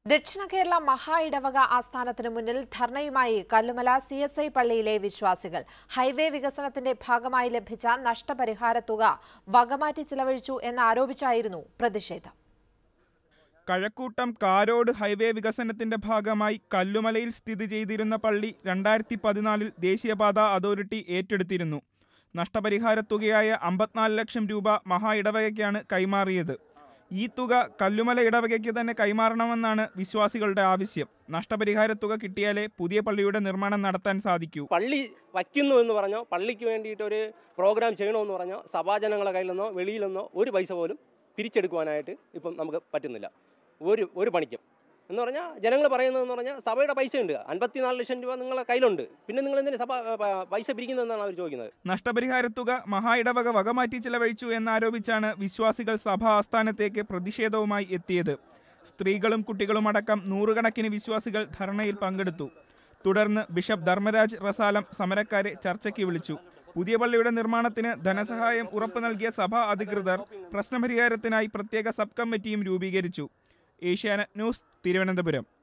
ദക്ഷിണ കേരള മഹാ ഇടവക ആസ്ഥാനത്തിന് മുന്നിൽ ധർണയുമായി കല്ലുമല സി എസ് ഐ പള്ളിയിലെ വിശ്വാസികൾ ഹൈവേ വികസനത്തിന്റെ ഭാഗമായി ലഭിച്ച നഷ്ടപരിഹാര തുക വകമാറ്റി ചിലവഴിച്ചു എന്നാരോപിച്ചായിരുന്നു പ്രതിഷേധം കഴക്കൂട്ടം കാരോട് ഹൈവേ വികസനത്തിന്റെ ഭാഗമായി കല്ലുമലയിൽ സ്ഥിതി ചെയ്തിരുന്ന പള്ളി രണ്ടായിരത്തി പതിനാലിൽ ദേശീയപാത അതോറിറ്റി ഏറ്റെടുത്തിരുന്നു നഷ്ടപരിഹാര തുകയായ അമ്പത്തിനാല് ലക്ഷം രൂപ മഹാ ഇടവകയ്ക്കാണ് കൈമാറിയത് ഈ തുക കല്ലുമല ഇടവകയ്ക്ക് തന്നെ കൈമാറണമെന്നാണ് വിശ്വാസികളുടെ ആവശ്യം നഷ്ടപരിഹാര തുക കിട്ടിയാലേ പുതിയ പള്ളിയുടെ നിർമ്മാണം നടത്താൻ സാധിക്കൂ പള്ളി വയ്ക്കുന്നു എന്ന് പറഞ്ഞോ പള്ളിക്ക് വേണ്ടിയിട്ട് ഒരു പ്രോഗ്രാം ചെയ്യണമെന്ന് പറഞ്ഞോ സഭാജനങ്ങളുടെ കയ്യിൽ നിന്നോ വെളിയിൽ നിന്നോ ഒരു പൈസ പോലും പിരിച്ചെടുക്കുവാനായിട്ട് ഇപ്പം നമുക്ക് പറ്റുന്നില്ല ഒരു ഒരു പണിക്കും എന്ന് പറഞ്ഞാൽ ജനങ്ങൾ പറയുന്നതെന്ന് പറഞ്ഞാൽ സഭയുടെ പൈസ ഉണ്ട് അൻപത്തിനാല് ലക്ഷം രൂപ നിങ്ങളെ കയ്യിലുണ്ട് പിന്നെ നിങ്ങൾ എന്തിനാ സഭ പ- പൈസ പിരിക്കുന്നതെന്നാണ് അവർ ചോദിക്കുന്നത് നഷ്ടപരിഹാര തുക മഹാ ഇടവക വകമാറ്റി ചിലവഴിച്ചു എന്നാരോപിച്ചാണ് വിശ്വാസികൾ സഭാ ആസ്ഥാനത്തേക്ക് പ്രതിഷേധവുമായി എത്തിയത് സ്ത്രീകളും കുട്ടികളും അടക്കം നൂറുകണക്കിന് വിശ്വാസികൾ ധർണയിൽ പങ്കെടുത്തു തുടർന്ന് ബിഷപ്പ് ധർമ്മരാജ് റസാലം സമരക്കാരെ ചർച്ചയ്ക്ക് വിളിച്ചു പുതിയ പള്ളിയുടെ നിർമ്മാണത്തിന് ധനസഹായം ഉറപ്പു നൽകിയ സഭാ അധികൃതർ പ്രശ്നപരിഹാരത്തിനായി പ്രത്യേക സബ് കമ്മിറ്റിയും രൂപീകരിച്ചു ഏഷ്യാനെറ്റ് ന്യൂസ് തിരുവനന്തപുരം